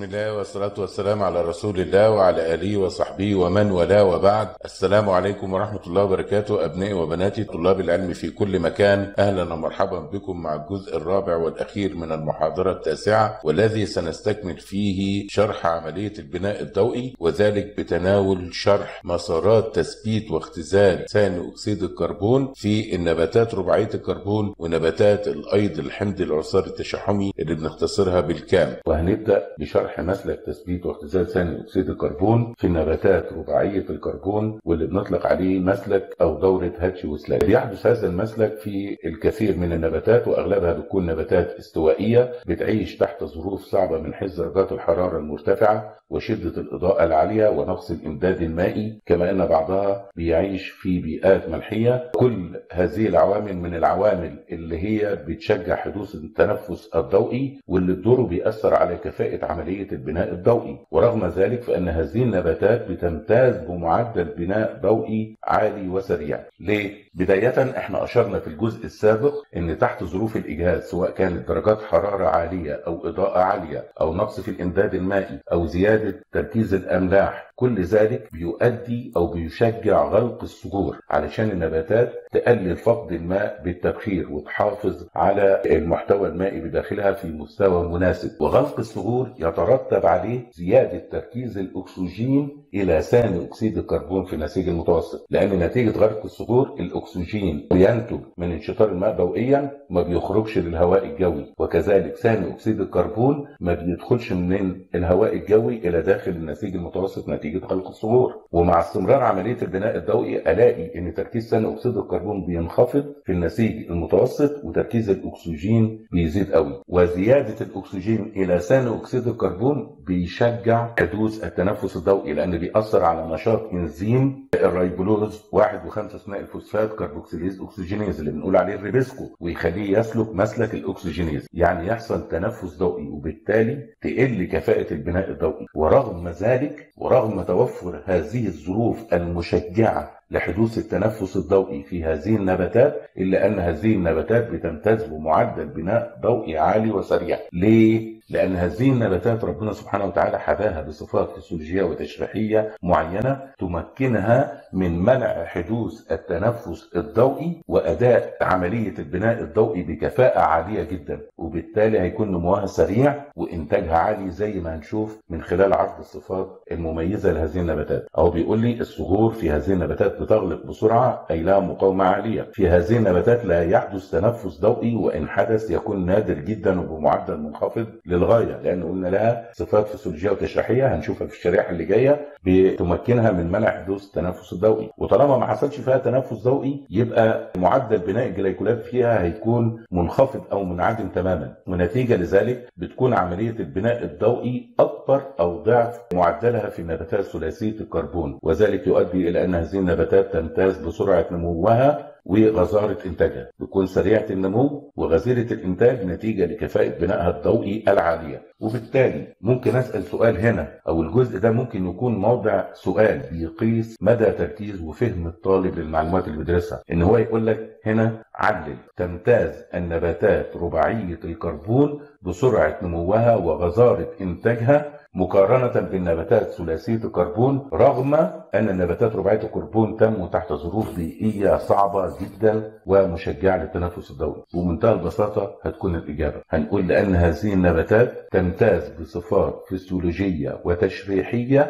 الله والصلاة والسلام على رسول الله وعلى آله وصحبه ومن والاه وبعد السلام عليكم ورحمة الله وبركاته أبنائي وبناتي طلاب العلم في كل مكان أهلا ومرحبا بكم مع الجزء الرابع والأخير من المحاضرة التاسعة والذي سنستكمل فيه شرح عملية البناء الضوئي وذلك بتناول شرح مسارات تثبيت واختزال ثاني أكسيد الكربون في النباتات رباعية الكربون ونباتات الأيض الحمض العصاري التشحمي اللي بنختصرها بالكام وهنبدأ بشرح مسلك تثبيت واختزال ثاني اكسيد الكربون في النباتات رباعيه الكربون واللي بنطلق عليه مسلك او دوره هاتش وسلاك. بيحدث هذا المسلك في الكثير من النباتات واغلبها بتكون نباتات استوائيه بتعيش تحت ظروف صعبه من حيث درجات الحراره المرتفعه وشده الاضاءه العاليه ونقص الامداد المائي كما ان بعضها بيعيش في بيئات ملحيه. كل هذه العوامل من العوامل اللي هي بتشجع حدوث التنفس الضوئي واللي دوره بيأثر على كفاءه عملية البناء الضوئي ورغم ذلك فإن هذه النباتات بتمتاز بمعدل بناء ضوئي عالي وسريع ليه؟ بداية احنا أشرنا في الجزء السابق أن تحت ظروف الإجهاد سواء كانت درجات حرارة عالية أو إضاءة عالية أو نقص في الإمداد المائي أو زيادة تركيز الأملاح كل ذلك بيؤدي او بيشجع غلق الصخور علشان النباتات تقلل فقد الماء بالتبخير وتحافظ على المحتوى المائي بداخلها في مستوى مناسب وغلق الصخور يترتب عليه زياده تركيز الاكسجين الى ثاني اكسيد الكربون في النسيج المتوسط لان نتيجه غلق الصخور الاكسجين بينتج من انشطار الماء ضوئيا ما بيخرجش للهواء الجوي وكذلك ثاني اكسيد الكربون ما بيدخلش من الهواء الجوي الى داخل النسيج المتوسط نتيجه غلق الصخور ومع استمرار عمليه البناء الضوئي الاقي ان تركيز ثاني اكسيد الكربون بينخفض في النسيج المتوسط وتركيز الاكسجين بيزيد قوي وزياده الاكسجين الى ثاني اكسيد الكربون بيشجع حدوث التنفس الضوئي لان بيأثر على نشاط انزيم الريبولوز 1 و5 ثنائي الفوسفات كربوكسيليز اكسجينيز اللي بنقول عليه الريبسكو ويخليه يسلك مسلك الاكسجينيز يعني يحصل تنفس ضوئي وبالتالي تقل كفاءه البناء الضوئي ورغم ذلك ورغم توفر هذه الظروف المشجعه لحدوث التنفس الضوئي في هذه النباتات إلا أن هذه النباتات بتمتاز بمعدل بناء ضوئي عالي وسريع ليه؟ لأن هذه النباتات ربنا سبحانه وتعالى حباها بصفات فسيولوجية وتشريحية معينة تمكنها من منع حدوث التنفس الضوئي وأداء عملية البناء الضوئي بكفاءة عالية جدا وبالتالي هيكون نموها سريع وإنتاجها عالي زي ما هنشوف من خلال عرض الصفات المميزة لهذه النباتات أو بيقول لي الصخور في هذه النباتات بتغلق بسرعة أي لها مقاومة عالية في هذه النباتات لا يحدث تنفس ضوئي وإن حدث يكون نادر جدا وبمعدل منخفض للغاية لأن قلنا لها صفات فسيولوجية وتشريحية هنشوفها في الشريحة اللي جاية بتمكنها من منع حدوث التنفس الضوئي وطالما ما حصلش فيها تنفس ضوئي يبقى معدل بناء الجليكولات فيها هيكون منخفض أو منعدم تماما ونتيجة لذلك بتكون عملية البناء الضوئي أكبر أو ضعف معدلها في النباتات ثلاثية الكربون وذلك يؤدي إلى أن هذه النباتات تمتاز بسرعة نموها وغزارة إنتاجها بتكون سريعة النمو وغزيرة الإنتاج نتيجة لكفاءة بنائها الضوئي العالية وبالتالي ممكن أسأل سؤال هنا أو الجزء ده ممكن يكون موضع سؤال بيقيس مدى تركيز وفهم الطالب للمعلومات اللي بيدرسها إن هو يقول لك هنا علل تمتاز النباتات رباعية الكربون بسرعة نموها وغزارة إنتاجها مقارنة بالنباتات ثلاثية الكربون رغم أن النباتات رباعية الكربون تنمو تحت ظروف بيئية صعبة جدا ومشجعة للتنفس الضوئي ومنتهى البساطة هتكون الإجابة هنقول لأن هذه النباتات تمتاز بصفات فسيولوجية وتشريحية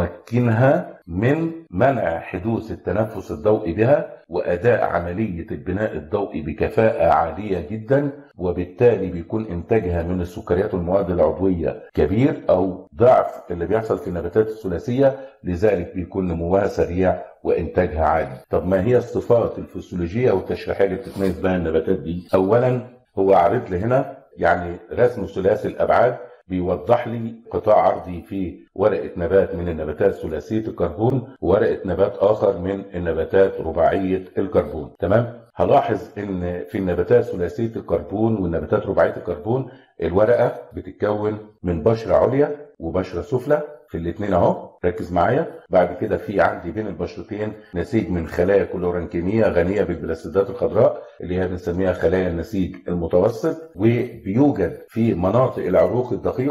تمكنها من منع حدوث التنفس الضوئي بها وأداء عملية البناء الضوئي بكفاءة عالية جدا وبالتالي بيكون إنتاجها من السكريات والمواد العضوية كبير أو ضعف اللي بيحصل في النباتات الثلاثية لذلك بيكون نموها سريع وإنتاجها عالي طب ما هي الصفات الفسيولوجية والتشريحية اللي بتتميز بها النباتات دي أولا هو عارض لي هنا يعني رسم ثلاثي الأبعاد بيوضح لي قطاع عرضي في ورقة نبات من النباتات ثلاثية الكربون وورقة نبات آخر من النباتات رباعية الكربون تمام؟ هلاحظ ان في النباتات ثلاثية الكربون والنباتات رباعية الكربون الورقة بتتكون من بشرة عليا وبشرة سفلى في الاثنين اهو ركز معايا بعد كده في عندي بين البشرتين نسيج من خلايا كلورانكيميه غنيه بالبلاستيدات الخضراء اللي هي بنسميها خلايا النسيج المتوسط وبيوجد في مناطق العروق الدقيقه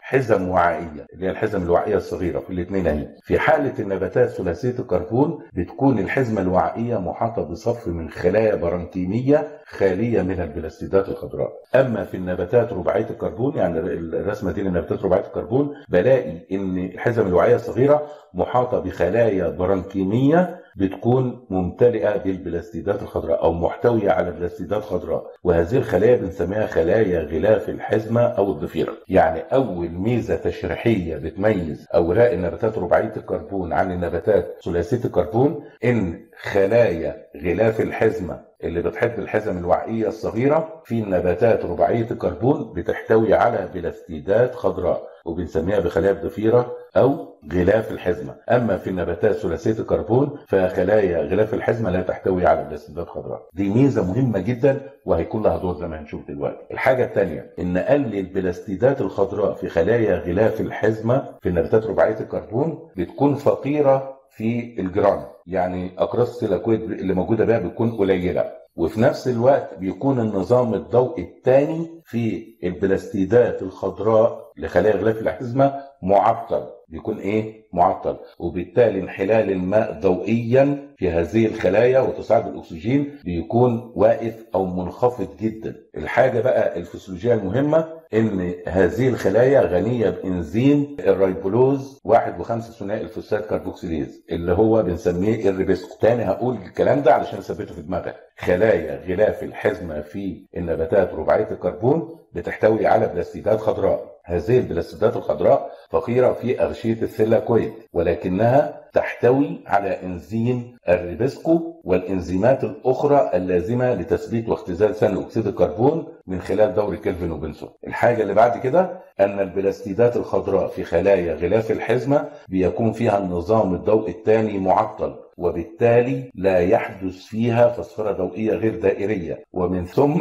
حزم وعائيه اللي هي الحزم الوعائيه الصغيره في الاثنين اهي في حاله النباتات ثلاثيه الكربون بتكون الحزمه الوعائيه محاطه بصف من خلايا برانكينيه خاليه من البلاستيدات الخضراء اما في النباتات رباعيه الكربون يعني الرسمه دي للنباتات رباعيه الكربون بلاقي ان الحزم الوعائيه الصغيره محاطه بخلايا برانكينيه بتكون ممتلئه بالبلاستيدات الخضراء او محتويه على بلاستيدات خضراء وهذه الخلايا بنسميها خلايا غلاف الحزمه او الضفيره يعني اول ميزه تشريحيه بتميز اوراق النباتات رباعيه الكربون عن النباتات ثلاثيه الكربون ان خلايا غلاف الحزمه اللي بتحب الحزم الوعائيه الصغيره في النباتات رباعيه الكربون بتحتوي على بلاستيدات خضراء وبنسميها بخلايا الضفيره او غلاف الحزمه، اما في النباتات ثلاثيه الكربون فخلايا غلاف الحزمه لا تحتوي على بلاستيدات خضراء. دي ميزه مهمه جدا وهيكون لها دور زي ما هنشوف دلوقتي. الحاجه الثانيه ان نقلل البلاستيدات الخضراء في خلايا غلاف الحزمه في النباتات رباعيه الكربون بتكون فقيره في الجرام يعني اقراص السيلاكويد اللي موجوده بها بتكون قليله وفي نفس الوقت بيكون النظام الضوئي الثاني في البلاستيدات الخضراء لخلايا غلاف الحزمه معطل بيكون ايه معطل وبالتالي انحلال الماء ضوئيا في هذه الخلايا وتصاعد الاكسجين بيكون واقف او منخفض جدا الحاجه بقى الفسيولوجيه المهمه ان هذه الخلايا غنيه بانزيم الريبولوز واحد وخمسة ثنائي الفوسفات كاربوكسيليز اللي هو بنسميه الريبسكو تاني هقول الكلام ده علشان اثبته في دماغك خلايا غلاف الحزمه في النباتات رباعيه الكربون بتحتوي على بلاستيدات خضراء هذه البلاستيدات الخضراء فقيرة في أغشية الثلاكويد ولكنها تحتوي على انزيم الريبسكو والانزيمات الاخرى اللازمه لتثبيت واختزال ثاني اكسيد الكربون من خلال دور كلفن وبنسون. الحاجه اللي بعد كده ان البلاستيدات الخضراء في خلايا غلاف الحزمه بيكون فيها النظام الضوئي الثاني معطل وبالتالي لا يحدث فيها فسفره ضوئيه غير دائريه ومن ثم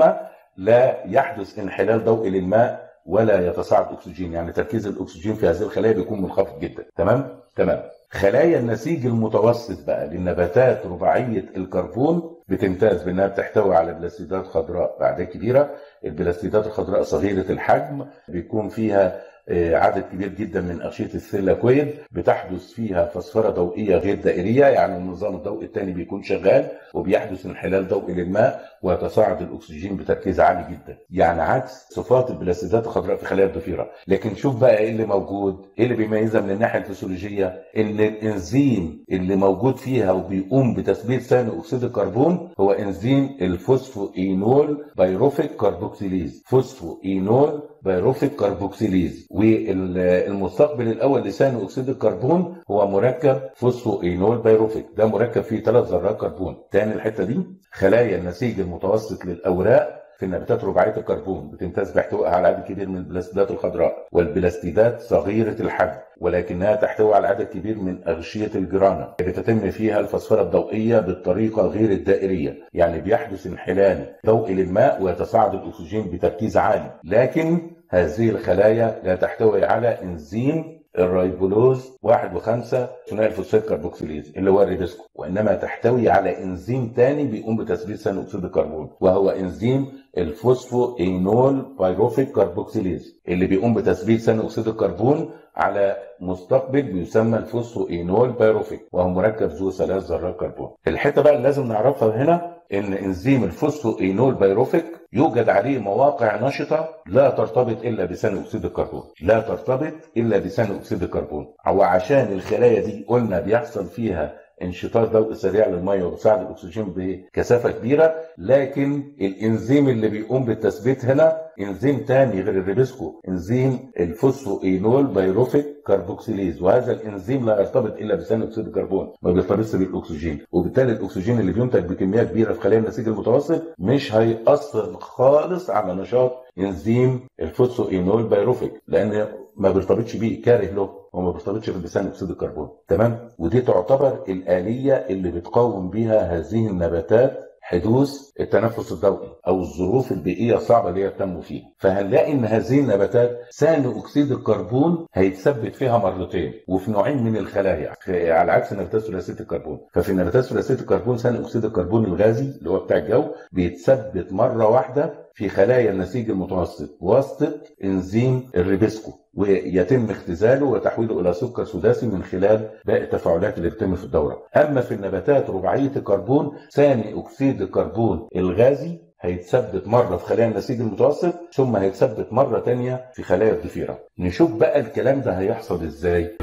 لا يحدث انحلال ضوئي للماء ولا يتصاعد اكسجين يعني تركيز الاكسجين في هذه الخلايا بيكون منخفض جدا تمام تمام خلايا النسيج المتوسط بقى للنباتات رباعيه الكربون بتمتاز بانها بتحتوي على بلاستيدات خضراء باعداد كبيره البلاستيدات الخضراء صغيره الحجم بيكون فيها عدد كبير جدا من أغشية الثلاكويد بتحدث فيها فسفرة ضوئية غير دائرية يعني النظام الضوئي الثاني بيكون شغال وبيحدث انحلال ضوئي للماء ويتصاعد الأكسجين بتركيز عالي جدا يعني عكس صفات البلاستيدات الخضراء في خلايا الضفيرة لكن شوف بقى ايه اللي موجود ايه اللي بيميزها من الناحية الفسيولوجية ان الانزيم اللي موجود فيها وبيقوم بتثبيت ثاني أكسيد الكربون هو انزيم الفوسفو اينول بايروفيك كاربوكسيليز فوسفو اينول بايروفيك كاربوكسيليز والمستقبل الاول لثاني اكسيد الكربون هو مركب فوسفو اينول بايروفيك ده مركب فيه ثلاث ذرات كربون تاني الحته دي خلايا النسيج المتوسط للاوراق في النباتات رباعيه الكربون بتمتاز باحتوائها على عدد كبير من البلاستيدات الخضراء والبلاستيدات صغيره الحجم ولكنها تحتوي على عدد كبير من أغشية الجرانة بتتم فيها الفسفرة الضوئية بالطريقة غير الدائرية يعني بيحدث انحلال ضوئي للماء ويتصاعد الأكسجين بتركيز عالي لكن هذه الخلايا لا تحتوي على انزيم الريبولوز واحد وخمسة ثنائي الفوسفات كاربوكسيليز اللي هو الريبسكو وانما تحتوي على انزيم ثاني بيقوم بتثبيت ثاني اكسيد الكربون وهو انزيم الفوسفو اينول بايروفيك كاربوكسيليز اللي بيقوم بتثبيت ثاني اكسيد الكربون على مستقبل بيسمى الفوسفو اينول بايروفيك وهو مركب ذو ثلاث ذرات كربون الحته بقى اللي لازم نعرفها هنا ان انزيم الفوسفو اينول بايروفيك يوجد عليه مواقع نشطة لا ترتبط إلا بثاني أكسيد الكربون لا ترتبط إلا بثاني أكسيد الكربون وعشان الخلايا دي قلنا بيحصل فيها انشطار ضوء سريع للميه وبيساعد الاكسجين بكثافه كبيره لكن الانزيم اللي بيقوم بالتثبيت هنا انزيم تاني غير الريبسكو انزيم الفوسفو اينول بايروفيك كاربوكسيليز وهذا الانزيم لا يرتبط الا بثاني اكسيد الكربون ما بيرتبطش بالاكسجين وبالتالي الاكسجين اللي بينتج بكميه كبيره في خلايا النسيج المتوسط مش هيأثر خالص على نشاط انزيم الفوسفو اينول بايروفيك لان ما بيرتبطش بيه كاره له وما بيرتبطش بلسان اكسيد الكربون تمام ودي تعتبر الاليه اللي بتقاوم بها هذه النباتات حدوث التنفس الضوئي او الظروف البيئيه الصعبه اللي هي تنمو فيها فهنلاقي ان هذه النباتات ثاني اكسيد الكربون هيتثبت فيها مرتين وفي نوعين من الخلايا على عكس نباتات ثلاثيه الكربون ففي النباتات ثلاثيه الكربون ثاني اكسيد الكربون الغازي اللي هو بتاع الجو بيتثبت مره واحده في خلايا النسيج المتوسط بواسطه انزيم الريبسكو ويتم اختزاله وتحويله الى سكر سداسي من خلال باقي التفاعلات اللي بتتم في الدوره. اما في النباتات رباعيه الكربون ثاني اكسيد الكربون الغازي هيتثبت مرة في خلايا النسيج المتوسط ثم هيتثبت مرة تانية في خلايا الضفيرة نشوف بقى الكلام ده هيحصل ازاي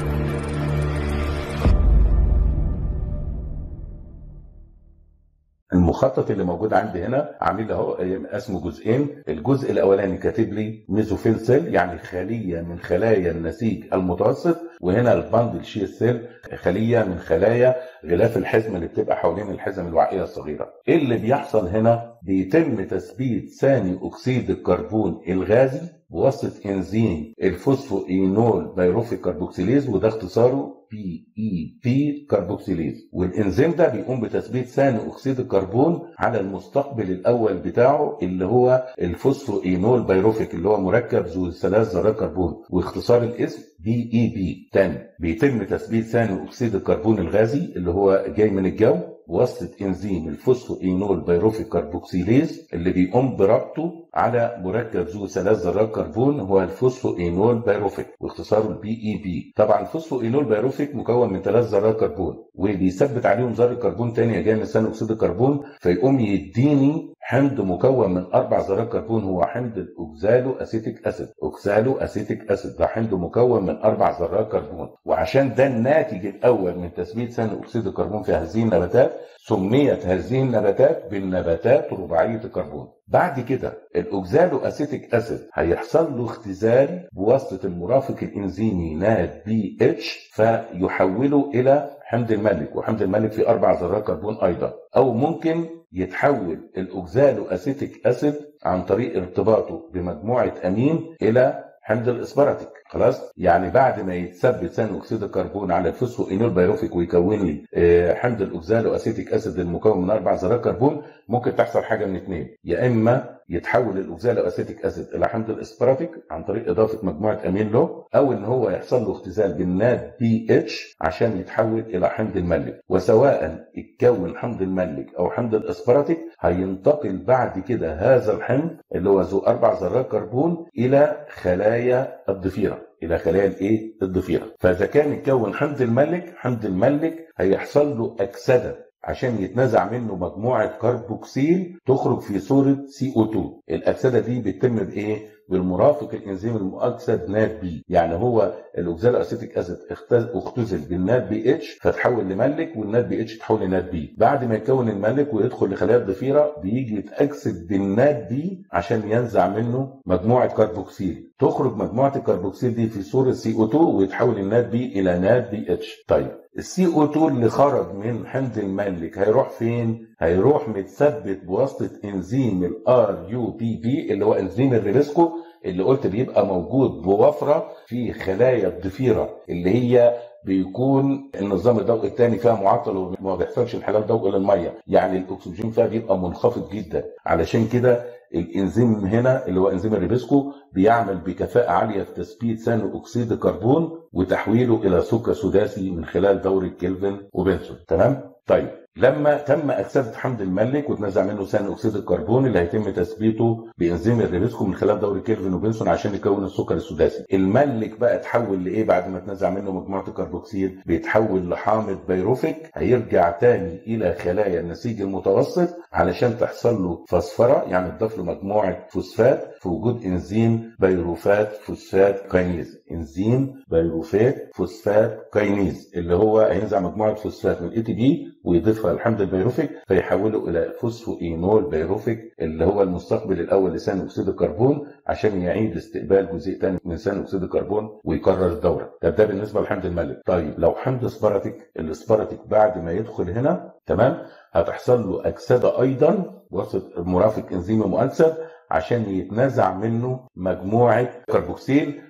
المخطط اللي موجود عندي هنا عامل اهو اسمه جزئين الجزء الاولاني كاتب لي ميزوفيل سيل يعني خليه من خلايا النسيج المتوسط وهنا الباندل شير سيل خليه من خلايا غلاف الحزمه اللي بتبقى حوالين الحزم الوعيه الصغيره ايه اللي بيحصل هنا بيتم تثبيت ثاني اكسيد الكربون الغازي بواسطه انزيم الفوسفوإينول بيروفيك كربوكسيليز وده اختصاره بي اي بي كربوكسيليز والانزيم ده بيقوم بتثبيت ثاني اكسيد الكربون على المستقبل الاول بتاعه اللي هو الفوسفوإينول بيروفيك اللي هو مركب ذو ثلاث ذرات كربون واختصار الاسم بي اي بي تاني بيتم تثبيت ثاني اكسيد الكربون الغازي اللي هو جاي من الجو بواسطه انزيم الفوسفوإينول بيروفيك كربوكسيليز اللي بيقوم بربطه على مركب ذو ثلاث ذرات كربون هو الفوسفوإينول بيروفيك واختصاره البي اي بي طبعا الفوسفوإينول بيروفيك مكون من ثلاث ذرات كربون وبيثبت عليهم ذره كربون ثانيه جايه من ثاني اكسيد الكربون فيقوم يديني حمض مكون من اربع ذرات كربون هو حمض الاوكزالو اسيتيك اسيد اوكسالو اسيتيك اسيد ده حمض مكون من اربع ذرات كربون وعشان ده الناتج الاول من تثبيت ثاني اكسيد الكربون في هذه النباتات سميت هذه النباتات بالنباتات رباعيه الكربون بعد كده الاوكزالو اسيتيك اسيد هيحصل له اختزال بواسطه المرافق الانزيمي ناد بي اتش فيحوله الى حمض الملك وحمض الملك فيه اربع ذرات كربون ايضا او ممكن يتحول الاوكزالو اسيتيك اسيد عن طريق ارتباطه بمجموعه امين الى حمض الاسبراتيك خلاص يعني بعد ما يتثبت ثاني اكسيد الكربون على الفوسفوإينول بيروفيك ويكون لي حمض الاوكزالو اسيتيك اسيد المكون من اربع ذرات كربون ممكن تحصل حاجه من اثنين يا اما يتحول الاوكزالو اسيتيك اسيد الى حمض الاسبراتيك عن طريق اضافه مجموعه امين له او ان هو يحصل له اختزال بالناد بي اتش عشان يتحول الى حمض الملك وسواء اتكون حمض الملك او حمض الاسبراتيك هينتقل بعد كده هذا الحمض اللي هو ذو اربع ذرات كربون الى خلايا الضفيره الى خلايا الايه الضفيره فاذا كان يتكون حمض الملك حمض الملك هيحصل له اكسده عشان يتنزع منه مجموعه كربوكسيل تخرج في صوره سي او 2 الاكسده دي بتتم بايه بالمرافق الانزيم المؤكسد نات بي يعني هو الاوكزالو اسيتيك اسيد اختزل بالنات بي اتش فتحول لملك والنات بي اتش تحول لنات بي بعد ما يتكون الملك ويدخل لخلايا الضفيره بيجي يتاكسد بالنات بي عشان ينزع منه مجموعه كربوكسيل تخرج مجموعه الكربوكسيل دي في صوره سي او 2 ويتحول النات بي الى نات بي اتش طيب السي او 2 اللي خرج من حمض الملك هيروح فين؟ هيروح متثبت بواسطه انزيم الار يو بي بي اللي هو انزيم الريبسكو اللي قلت بيبقى موجود بوفره في خلايا الضفيره اللي هي بيكون النظام الضوئي الثاني فيها معطل وما بيحصلش انحلال ضوئي للميه يعني الاكسجين فيها بيبقى منخفض جدا علشان كده الانزيم هنا اللي هو انزيم الريبسكو بيعمل بكفاءه عاليه في تثبيت ثاني اكسيد الكربون وتحويله الى سكر سداسي من خلال دوره كيلفن وبنسون تمام طيب لما تم اكسده حمض الملك واتنزع منه ثاني اكسيد الكربون اللي هيتم تثبيته بانزيم الريبسكو من خلال دوري كيلفن وبنسون عشان يكون السكر السداسي الملك بقى اتحول لايه بعد ما اتنزع منه مجموعه الكربوكسيل بيتحول لحامض بيروفيك هيرجع تاني الى خلايا النسيج المتوسط علشان تحصل له فسفره يعني تضاف له مجموعه فوسفات في وجود انزيم بيروفات فوسفات كاينيز انزيم بيروفات فوسفات كاينيز اللي هو هينزع مجموعه فوسفات من الاي تي بي ويضيفها الحمض البيروفيك فيحوله الى فوسفوإينول بيروفيك اللي هو المستقبل الاول لثاني اكسيد الكربون عشان يعيد استقبال جزيء ثاني من ثاني اكسيد الكربون ويكرر الدوره ده ده بالنسبه لحمض الملك طيب لو حمض سباراتيك الاسباراتيك بعد ما يدخل هنا تمام هتحصل له اكسده ايضا وسط مرافق انزيم مؤكسد عشان يتنزع منه مجموعه كربوكسيل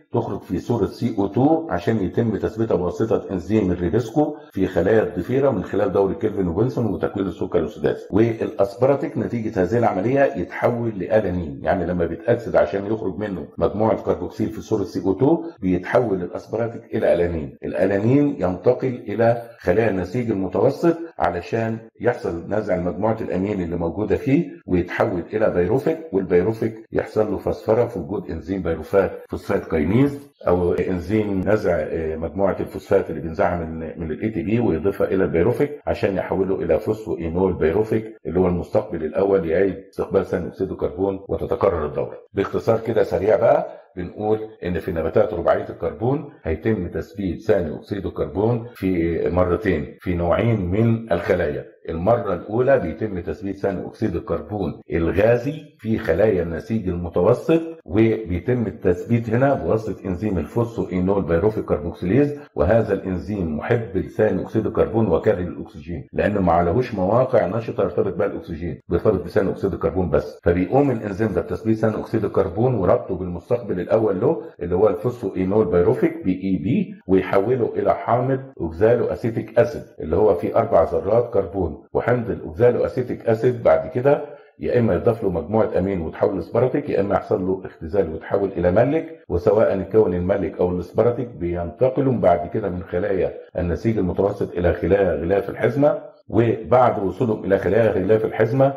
تخرج في صورة CO2 عشان يتم تثبيتها بواسطة انزيم الريبسكو في خلايا الضفيرة من خلال دورة كيلفن وبنسون وتكوين السكر السداسي والاسبراتيك نتيجة هذه العملية يتحول لألانين يعني لما بيتأكسد عشان يخرج منه مجموعة كربوكسيل في صورة CO2 بيتحول الاسبراتيك إلى ألانين الألانين ينتقل إلى خلايا النسيج المتوسط علشان يحصل نزع مجموعة الأمين اللي موجودة فيه ويتحول إلى بيروفيك والبيروفيك يحصل له فسفرة في وجود انزيم بيروفات فوسفات كاينيز او انزيم نزع مجموعه الفوسفات اللي بينزعها من من الاي تي بي ويضيفها الى البيروفيك عشان يحوله الى فوسفو اينول بيروفيك اللي هو المستقبل الاول يعيد استقبال ثاني اكسيد الكربون وتتكرر الدوره. باختصار كده سريع بقى بنقول ان في نباتات رباعيه الكربون هيتم تثبيت ثاني اكسيد الكربون في مرتين في نوعين من الخلايا المرة الأولى بيتم تثبيت ثاني أكسيد الكربون الغازي في خلايا النسيج المتوسط وبيتم التثبيت هنا بواسطة إنزيم الفوسفو إينول بيروفيك كربوكسيليز وهذا الإنزيم محب لثاني أكسيد الكربون وكاره للأكسجين لأنه ما عليهوش مواقع نشطة يرتبط بها الأكسجين بيرتبط بثاني أكسيد الكربون بس فبيقوم الإنزيم ده بتثبيت ثاني أكسيد الكربون وربطه بالمستقبل الأول له اللي هو الفوسفو إينول بيروفيك بي إي بي ويحوله إلى حامض أوكزالو أسيتيك أسيد اللي هو فيه أربع ذرات كربون وحمض الاوكزالو اسيتيك اسيد بعد كده يا اما يضاف له مجموعه امين وتحول لسباراتيك يا اما يحصل له اختزال وتحول الى ملك وسواء يكون الملك او السباراتيك بينتقلوا بعد كده من خلايا النسيج المتوسط الى خلايا غلاف الحزمه وبعد وصولهم الى خلايا غلاف الحزمه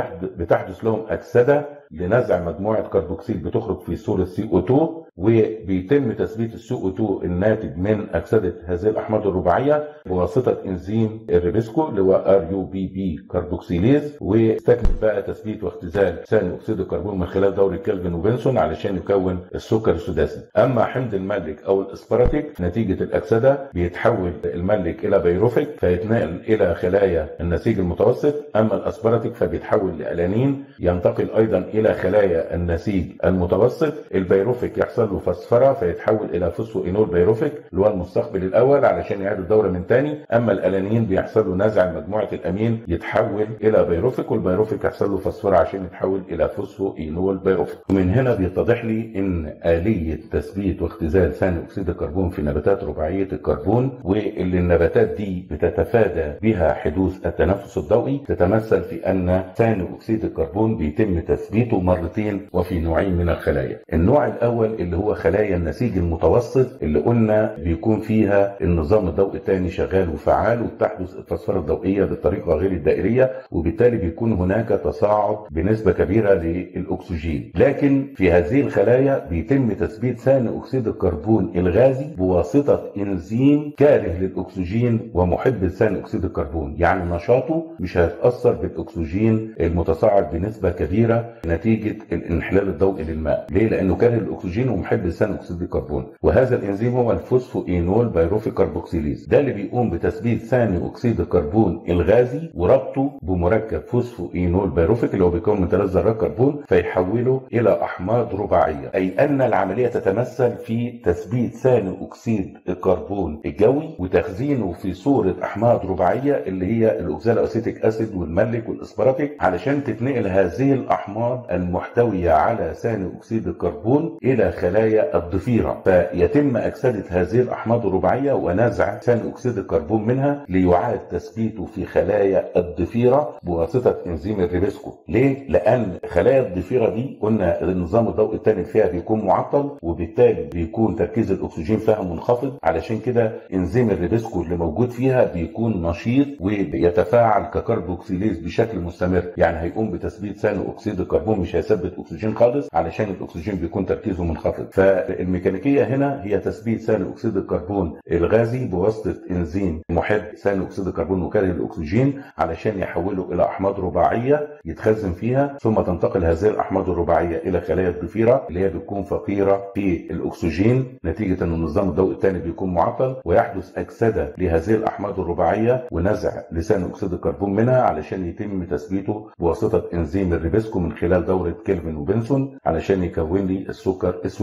بتحدث لهم اكسده لنزع مجموعه كربوكسيل بتخرج في صوره سي او 2 وبيتم تثبيت السي او 2 الناتج من اكسده هذه الاحماض الرباعيه بواسطه انزيم الريبسكو اللي هو ار يو بي بي كربوكسيليز واستكمل بقى تثبيت واختزال ثاني اكسيد الكربون من خلال دوره كلفن وبنسون علشان يكون السكر السداسي اما حمض الملك او الاسباراتيك نتيجه الاكسده بيتحول الملك الى بيروفيك فيتنقل الى خلايا النسيج المتوسط اما الاسباراتيك فبيتحول لالانين ينتقل ايضا الى خلايا النسيج المتوسط البيروفيك يحصل له فسفره فيتحول الى فوسفو اينول بيروفيك اللي هو المستقبل الاول علشان يعيد الدوره من تاني اما الالانين بيحصل له نزع مجموعه الامين يتحول الى بيروفيك والبيروفيك يحصل له فسفره عشان يتحول الى فوسفو اينول بيروفيك ومن هنا بيتضح لي ان اليه تثبيت واختزال ثاني اكسيد الكربون في نباتات رباعيه الكربون واللي النباتات دي بتتفادى بها حدوث التنفس الضوئي تتمثل في ان ثاني اكسيد الكربون بيتم تثبيته مرتين وفي نوعين من الخلايا النوع الاول اللي هو خلايا النسيج المتوسط اللي قلنا بيكون فيها النظام الضوئي الثاني شغال وفعال وبتحدث الفسفره الضوئيه بالطريقه غير الدائريه وبالتالي بيكون هناك تصاعد بنسبه كبيره للاكسجين لكن في هذه الخلايا بيتم تثبيت ثاني اكسيد الكربون الغازي بواسطه انزيم كاره للاكسجين ومحب لثاني اكسيد الكربون يعني نشاطه مش هيتاثر بالاكسجين المتصاعد بنسبه كبيره نتيجه الانحلال الضوئي للماء ليه لانه كاره الاكسجين ومحب لثاني اكسيد الكربون وهذا الانزيم هو الفوسفو اينول بيروفيك كربوكسيليز ده اللي بيقوم بتثبيت ثاني اكسيد الكربون الغازي وربطه بمركب فوسفو اينول بيروفيك اللي هو بيكون من ثلاث ذرات كربون فيحوله الى احماض رباعيه اي ان العمليه تتمثل في تثبيت ثاني اكسيد الكربون الجوي وتخزينه في صوره احماض رباعيه اللي هي الاوكزالو اسيتيك اسيد والملك والاسبراتيك علشان تتنقل هذه الاحماض المحتويه على ثاني اكسيد الكربون الى خلايا الضفيره فيتم اكسده هذه الاحماض الرباعيه ونزع ثاني اكسيد الكربون منها ليعاد تثبيته في خلايا الضفيره بواسطه انزيم الريبسكو ليه لان خلايا الضفيره دي قلنا النظام الضوئي الثاني فيها بيكون معطل وبالتالي بيكون تركيز الاكسجين فيها منخفض علشان كده انزيم الريبسكو اللي موجود فيها بيكون نشيط ويتفاعل ككربوكسيليز بشكل مستمر يعني هيقوم بتثبيت ثاني اكسيد الكربون مش هيثبت اكسجين خالص علشان الاكسجين بيكون تركيزه منخفض فالميكانيكيه هنا هي تثبيت ثاني اكسيد الكربون الغازي بواسطه انزيم محب ثاني اكسيد الكربون وكاره الاكسجين علشان يحوله الى احماض رباعيه يتخزن فيها ثم تنتقل هذه الاحماض الرباعيه الى خلايا الضفيره اللي هي بتكون فقيره في الاكسجين نتيجه ان النظام الضوئي الثاني بيكون معطل ويحدث اكسده لهذه الاحماض الرباعيه ونزع لثاني اكسيد الكربون منها علشان يتم تثبيته بواسطه انزيم الريبسكو من خلال دوره كيلفن وبنسون علشان يكون لي السكر السداسي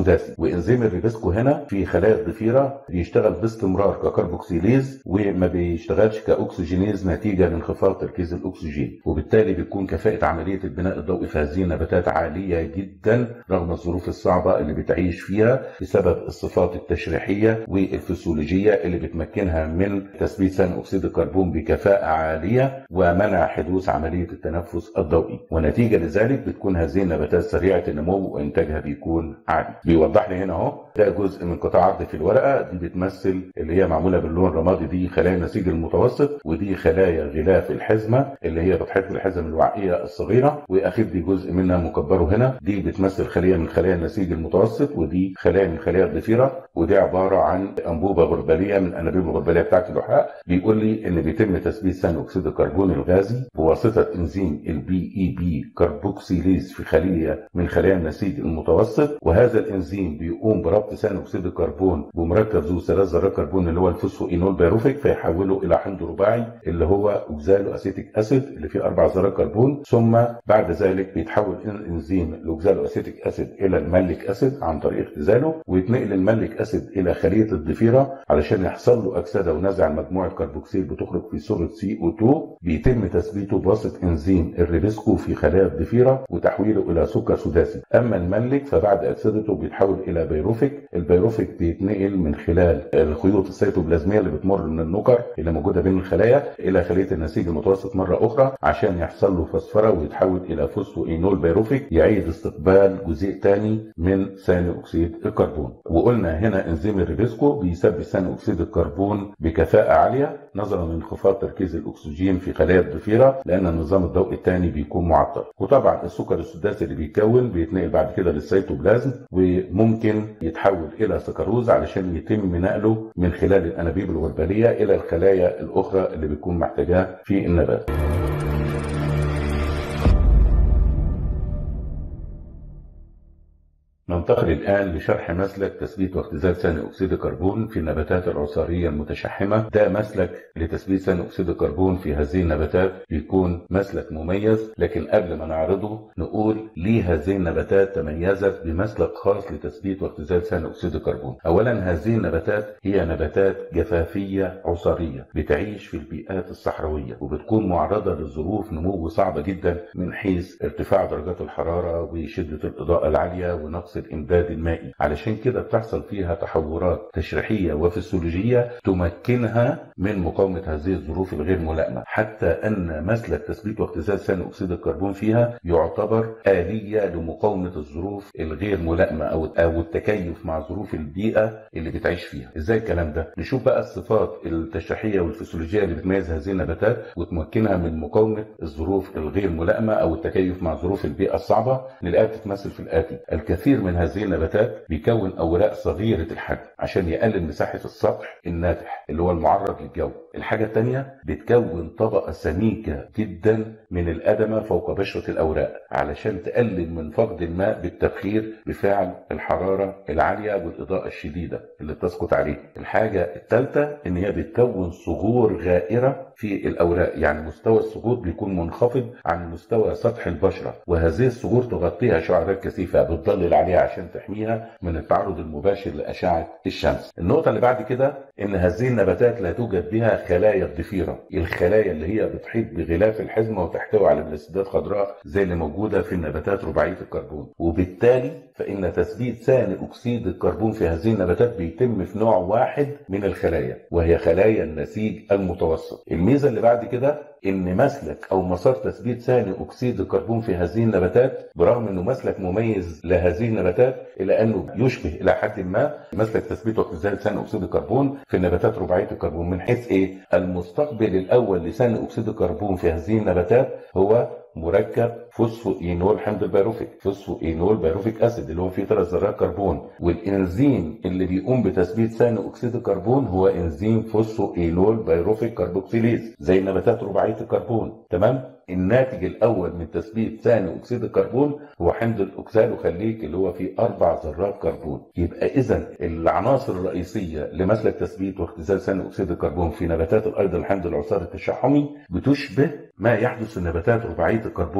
سداسي وانزيم الريبسكو هنا في خلايا الضفيره بيشتغل باستمرار ككربوكسيليز وما بيشتغلش كاكسجينيز نتيجه لانخفاض تركيز الاكسجين وبالتالي بيكون كفاءه عمليه البناء الضوئي في هذه النباتات عاليه جدا رغم الظروف الصعبه اللي بتعيش فيها بسبب الصفات التشريحيه والفسيولوجيه اللي بتمكنها من تثبيت ثاني اكسيد الكربون بكفاءه عاليه ومنع حدوث عمليه التنفس الضوئي ونتيجه لذلك بتكون هذه النباتات سريعه النمو وانتاجها بيكون عالي بيوضح لي هنا اهو ده جزء من قطاع عرض في الورقه دي بتمثل اللي هي معموله باللون الرمادي دي خلايا النسيج المتوسط ودي خلايا غلاف الحزمه اللي هي بتحيط بالحزم الوعائيه الصغيره واخد دي جزء منها مكبره هنا دي بتمثل خليه من خلايا النسيج المتوسط ودي خلايا من خلايا الضفيره ودي عباره عن انبوبه غرباليه من انابيب الغرباليه بتاعت اللحاء بيقول لي ان بيتم تثبيت ثاني اكسيد الكربون الغازي بواسطه انزيم البي اي بي كربوكسيليز في خليه من خلايا النسيج المتوسط وهذا الانزيم بيقوم بربط ثاني اكسيد الكربون بمركب ذو ثلاث ذرات كربون اللي هو الفوسفوينول بيروفيك فيحوله الى حمض رباعي اللي هو اوكزالو اسيتيك اسيد اللي فيه اربع ذرات كربون ثم بعد ذلك بيتحول الانزيم الاوكزالو اسيتيك اسيد الى الماليك اسيد عن طريق اختزاله ويتنقل الماليك اسيد الى خليه الضفيره علشان يحصل له اكسده ونزع مجموعه كربوكسيل بتخرج في صوره سي او 2 بيتم تثبيته بواسطه انزيم الريبسكو في خلايا الضفيره وتحويله الى سكر سداسي اما الملك فبعد اكسدته بيتحول الى بيروفيك البيروفيك بيتنقل من خلال الخيوط السيتوبلازميه اللي بتمر من النقر اللي موجوده بين الخلايا الى خليه النسيج المتوسط مره اخرى عشان يحصل له فسفره ويتحول الى فوسفوينول بيروفيك يعيد استقبال جزيء ثاني من ثاني اكسيد الكربون وقلنا هنا انزيم الريبسكو بيثبت ثاني اكسيد الكربون بكفاءه عاليه نظرا لانخفاض تركيز الاكسجين في خلايا الضفيره لان النظام الضوئي الثاني بيكون معطل وطبعا السكر السداسي اللي بيتكون بيتنقل بعد كده للسيتوبلازم وممكن يتحول الى سكروز علشان يتم نقله من خلال الانابيب الغرباليه الى الخلايا الاخرى اللي بيكون محتاجاها في النبات ننتقل الآن لشرح مسلك تثبيت واختزال ثاني أكسيد الكربون في النباتات العصارية المتشحمة ده مسلك لتثبيت ثاني أكسيد الكربون في هذه النباتات بيكون مسلك مميز لكن قبل ما نعرضه نقول ليه هذه النباتات تميزت بمسلك خاص لتثبيت واختزال ثاني أكسيد الكربون أولا هذه النباتات هي نباتات جفافية عصارية بتعيش في البيئات الصحراوية وبتكون معرضة لظروف نمو صعبة جدا من حيث ارتفاع درجات الحرارة وشدة الإضاءة العالية ونقص الإمداد المائي علشان كده بتحصل فيها تحورات تشريحية وفسيولوجية تمكنها من مقاومة هذه الظروف الغير ملائمة حتى أن مسلك تثبيت واختزال ثاني أكسيد الكربون فيها يعتبر آلية لمقاومة الظروف الغير ملائمة أو أو التكيف مع ظروف البيئة اللي بتعيش فيها إزاي الكلام ده نشوف بقى الصفات التشريحية والفسيولوجية اللي بتميز هذه النباتات وتمكنها من مقاومة الظروف الغير ملائمة أو التكيف مع ظروف البيئة الصعبة نلاقيها بتتمثل في الآتي الكثير من هذه النباتات بيكون اوراق صغيره الحجم عشان يقلل مساحه السطح الناتح اللي هو المعرض للجو الحاجه الثانيه بتكون طبقه سميكه جدا من الادمه فوق بشره الاوراق علشان تقلل من فقد الماء بالتبخير بفعل الحراره العاليه والاضاءه الشديده اللي بتسقط عليه الحاجه الثالثه ان هي بتكون صغور غائره في الاوراق يعني مستوى الصغور بيكون منخفض عن مستوى سطح البشره وهذه الصغور تغطيها شعرات كثيفه بتضلل عليها عشان تحميها من التعرض المباشر لاشعه الشمس. النقطه اللي بعد كده ان هذه النباتات لا توجد بها خلايا الضفيره، الخلايا اللي هي بتحيط بغلاف الحزمه وتحتوي على بلاستيدات خضراء زي اللي موجوده في النباتات رباعيه الكربون، وبالتالي فان تثبيت ثاني اكسيد الكربون في هذه النباتات بيتم في نوع واحد من الخلايا وهي خلايا النسيج المتوسط. الميزه اللي بعد كده ان مسلك او مسار تثبيت ثاني اكسيد الكربون في هذه النباتات برغم انه مسلك مميز لهذه النباتات الا انه يشبه الى حد ما مسلك تثبيت واختزال ثاني اكسيد الكربون في النباتات رباعيه الكربون من حيث ايه؟ المستقبل الاول لثاني اكسيد الكربون في هذه النباتات هو مركب فوسفوينول حمض البيروفيك فوسفوينول بيروفيك اسيد اللي هو فيه ثلاث ذرات كربون والانزيم اللي بيقوم بتثبيت ثاني اكسيد الكربون هو انزيم فوسفوينول بيروفيك كربوكسيليز زي النباتات رباعيه الكربون تمام الناتج الاول من تثبيت ثاني اكسيد الكربون هو حمض الاوكسالوخليك اللي هو فيه اربع ذرات كربون يبقى اذا العناصر الرئيسيه لمسلك تثبيت واختزال ثاني اكسيد الكربون في نباتات الايض الحمض العصاري التشحمي بتشبه ما يحدث في النباتات رباعيه الكربون ولكن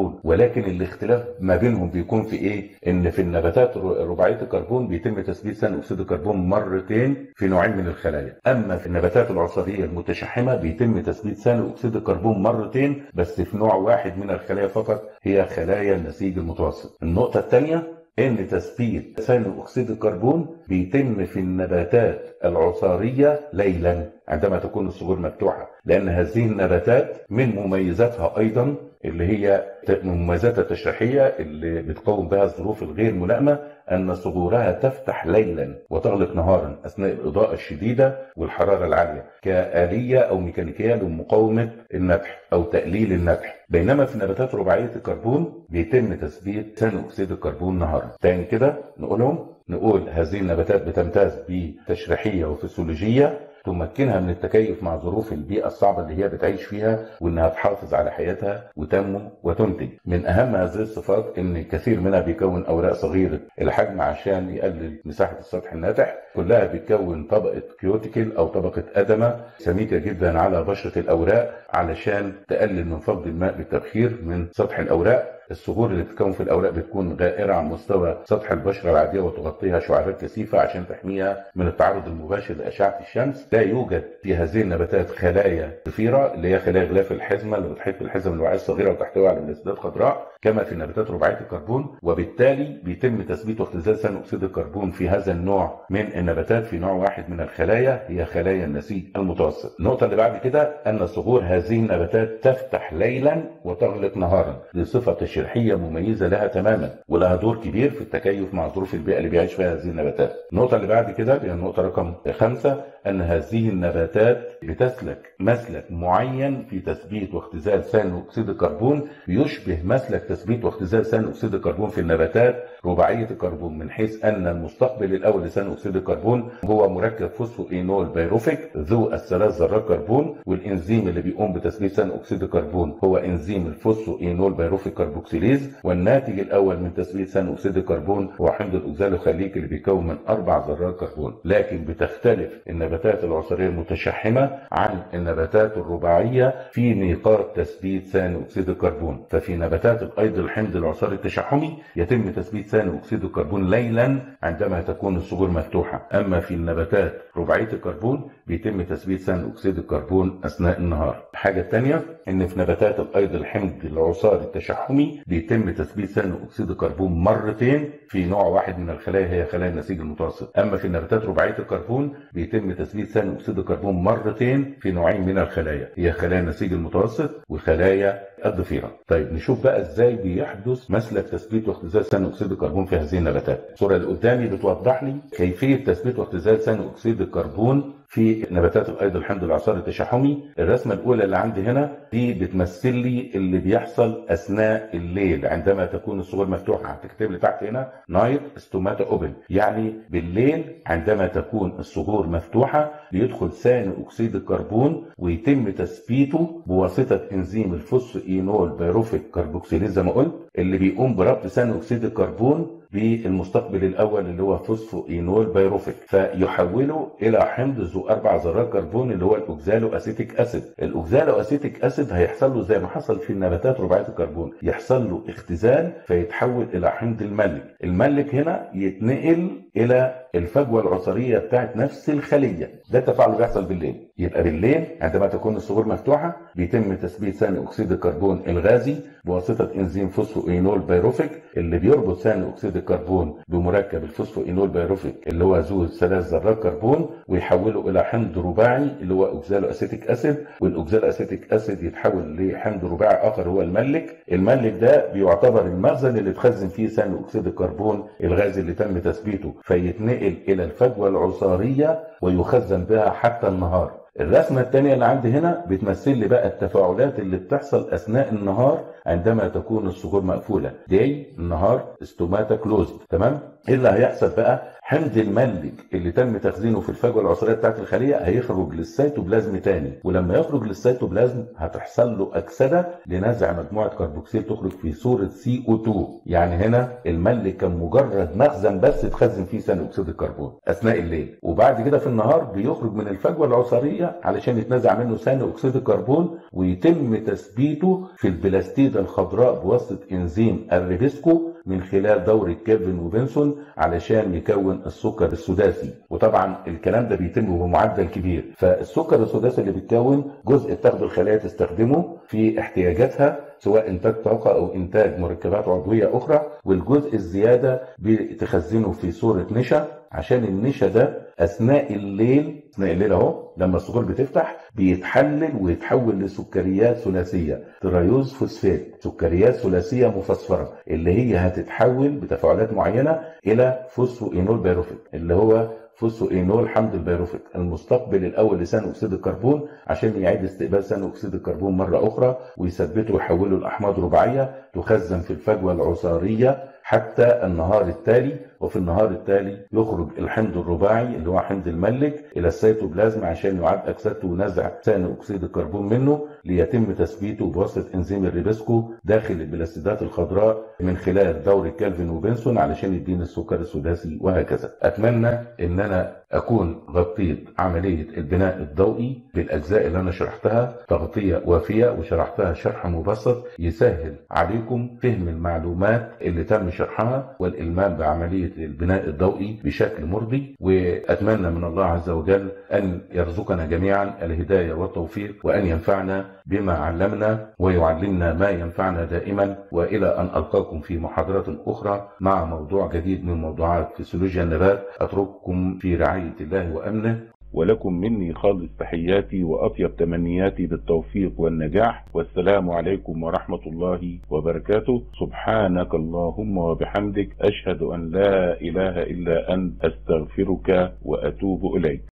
ولكن الاختلاف ما بينهم بيكون في ايه ان في النباتات رباعيه الكربون بيتم تثبيت ثاني اكسيد الكربون مرتين في نوعين من الخلايا اما في النباتات العصريه المتشحمه بيتم تثبيت ثاني اكسيد الكربون مرتين بس في نوع واحد من الخلايا فقط هي خلايا النسيج المتوسط النقطه الثانيه ان تثبيت ثاني اكسيد الكربون بيتم في النباتات العصاريه ليلا عندما تكون الصخور مفتوحه لان هذه النباتات من مميزاتها ايضا اللي هي المميزات التشريحيه اللي بتقوم بها الظروف الغير ملائمه ان صدورها تفتح ليلا وتغلق نهارا اثناء الاضاءه الشديده والحراره العاليه كاليه او ميكانيكيه لمقاومه النتح او تقليل النتح بينما في نباتات رباعيه الكربون بيتم تثبيت ثاني اكسيد الكربون نهارا تاني كده نقولهم نقول هذه النباتات بتمتاز بتشريحيه وفسيولوجيه تمكنها من التكيف مع ظروف البيئة الصعبة اللي هي بتعيش فيها وإنها تحافظ على حياتها وتنمو وتنتج من أهم هذه الصفات إن كثير منها بيكون أوراق صغيرة الحجم عشان يقلل مساحة السطح الناتح كلها بتكون طبقة كيوتيكل أو طبقة أدمة سميكة جدا على بشرة الأوراق علشان تقلل من فقد الماء بالتبخير من سطح الأوراق الصخور اللي بتتكون في الاوراق بتكون غائره عن مستوى سطح البشره العاديه وتغطيها شعابات كثيفه عشان تحميها من التعرض المباشر لاشعه الشمس لا يوجد في هذه النباتات خلايا ضفيره اللي هي خلايا غلاف الحزمه اللي بتحيط بالحزم الوعيه الصغيره وتحتوي على ملاسات خضراء كما في النباتات رباعيه الكربون وبالتالي بيتم تثبيت واختزال ثاني اكسيد الكربون في هذا النوع من النباتات في نوع واحد من الخلايا هي خلايا النسيج المتوسط. النقطه اللي بعد كده ان صخور هذه النباتات تفتح ليلا وتغلق نهارا لصفه تشريحيه مميزه لها تماما ولها دور كبير في التكيف مع ظروف البيئه اللي بيعيش فيها هذه النباتات. النقطه اللي بعد كده هي النقطه رقم خمسه ان هذه النباتات بتسلك مسلك معين في تثبيت واختزال ثاني اكسيد الكربون بيشبه مسلك تثبيت واختزال ثاني اكسيد الكربون في النباتات رباعيه الكربون من حيث ان المستقبل الاول لثاني اكسيد الكربون هو مركب فوسفو اينول بيروفيك ذو الثلاث ذرات كربون والانزيم اللي بيقوم بتثبيت ثاني اكسيد الكربون هو انزيم الفوسفو اينول بيروفيك كربوكسيليز والناتج الاول من تثبيت ثاني اكسيد الكربون هو حمض الاوكزالوخليك اللي بيكون من اربع ذرات كربون لكن بتختلف النباتات العصريه المتشحمه عن النباتات الرباعيه في نقاط تثبيت ثاني اكسيد الكربون ففي نباتات الايض الحمض العصاري التشحمي يتم تثبيت ثاني اكسيد الكربون ليلا عندما تكون الصخور مفتوحه اما في النباتات رباعيه الكربون بيتم تثبيت ثاني اكسيد الكربون اثناء النهار الحاجه الثانيه ان في نباتات الايض الحمض العصاري التشحمي بيتم تثبيت ثاني اكسيد الكربون مرتين في نوع واحد من الخلايا هي خلايا النسيج المتوسط اما في النباتات رباعيه الكربون بيتم تثبيت ثاني اكسيد الكربون مرتين في نوعين من الخلايا هي خلايا النسيج المتوسط وخلايا الضفيره. طيب نشوف بقى ازاي بيحدث مسلك تثبيت واختزال ثاني اكسيد الكربون في هذه النباتات. الصوره اللي قدامي بتوضح لي كيفيه تثبيت واختزال ثاني اكسيد الكربون في نباتات الايض الحمض العصاري التشحمي الرسمه الاولى اللي عندي هنا دي بتمثل لي اللي بيحصل اثناء الليل عندما تكون الصخور مفتوحه هتكتب لي تحت هنا نايت ستوماتا اوبن يعني بالليل عندما تكون الصخور مفتوحه بيدخل ثاني اكسيد الكربون ويتم تثبيته بواسطه انزيم الفوسفو اينول بيروفيك كربوكسيليز زي ما قلت اللي بيقوم بربط ثاني اكسيد الكربون بالمستقبل الاول اللي هو فوسفو اينول بيروفيك فيحوله الى حمض ذو اربع ذرات كربون اللي هو الاوكزالو اسيتيك اسيد الاوكزالو اسيتيك اسيد هيحصل له زي ما حصل في النباتات رباعيه الكربون يحصل له اختزال فيتحول الى حمض الملك الملك هنا يتنقل الى الفجوه العصريه بتاعت نفس الخليه ده التفاعل بيحصل بالليل يبقى بالليل عندما تكون الصخور مفتوحه بيتم تثبيت ثاني اكسيد الكربون الغازي بواسطه انزيم فوسفو اينول بيروفيك اللي بيربط ثاني اكسيد الكربون بمركب الفوسفو اينول بيروفيك اللي هو ذو ثلاث ذرات كربون ويحوله الى حمض رباعي اللي هو اوكزالو اسيتيك اسيد والاوكزالو اسيتيك اسيد يتحول لحمض رباعي اخر هو الملك الملك ده بيعتبر المخزن اللي اتخزن فيه ثاني اكسيد الكربون الغازي اللي تم تثبيته فيتنقل الى الفجوه العصاريه ويخزن بها حتى النهار الرسمة الثانية اللي عندي هنا بتمثل لي بقى التفاعلات اللي بتحصل أثناء النهار عندما تكون الصخور مقفولة داي النهار استوماتا كلوزد تمام ايه اللي هيحصل بقى حمض الملج اللي تم تخزينه في الفجوه العصريه بتاعت الخليه هيخرج للسيتوبلازم تاني ولما يخرج للسيتوبلازم هتحصل له اكسده لنزع مجموعه كربوكسيل تخرج في صوره سي او 2 يعني هنا الملج كان مجرد مخزن بس تخزن فيه ثاني اكسيد الكربون اثناء الليل وبعد كده في النهار بيخرج من الفجوه العصريه علشان يتنزع منه ثاني اكسيد الكربون ويتم تثبيته في البلاستيده الخضراء بواسطه انزيم الريبسكو من خلال دورة كيفن وبنسون علشان يكون السكر السداسي وطبعا الكلام ده بيتم بمعدل كبير فالسكر السداسي اللي بيتكون جزء بتاخد الخلايا تستخدمه في احتياجاتها سواء انتاج طاقه او انتاج مركبات عضويه اخرى والجزء الزياده بتخزنه في صوره نشا عشان النشا ده اثناء الليل اثناء الليل اهو لما الصخور بتفتح بيتحلل ويتحول لسكريات ثلاثيه ترايوز فوسفات سكريات ثلاثيه مفسفره اللي هي هتتحول بتفاعلات معينه الى فوسفو اينول بيروفيت اللي هو فوسفو اينول حمض البيروفيك المستقبل الاول لثاني اكسيد الكربون عشان يعيد استقبال ثاني اكسيد الكربون مره اخرى ويثبته ويحوله لاحماض رباعيه تخزن في الفجوه العصاريه حتى النهار التالي وفي النهار التالي يخرج الحمض الرباعي اللي هو حمض الملك الى السيتوبلازم عشان يعاد اكسدته ونزع ثاني اكسيد الكربون منه ليتم تثبيته بواسطه انزيم الريبسكو داخل البلاستيدات الخضراء من خلال دورة كالفين وبنسون علشان يديني السكر السداسي وهكذا اتمنى ان انا اكون غطيت عمليه البناء الضوئي بالاجزاء اللي انا شرحتها تغطيه وافيه وشرحتها شرح مبسط يسهل عليكم فهم المعلومات اللي تم شرحها والالمام بعمليه البناء الضوئي بشكل مرضي واتمنى من الله عز وجل ان يرزقنا جميعا الهدايه والتوفيق وان ينفعنا بما علمنا ويعلمنا ما ينفعنا دائما والى ان القاكم في محاضرات اخرى مع موضوع جديد من موضوعات فسيولوجيا النبات اترككم في رعايه الله وامنه ولكم مني خالص تحياتي وأطيب تمنياتي بالتوفيق والنجاح والسلام عليكم ورحمة الله وبركاته سبحانك اللهم وبحمدك أشهد أن لا إله إلا أنت أستغفرك وأتوب إليك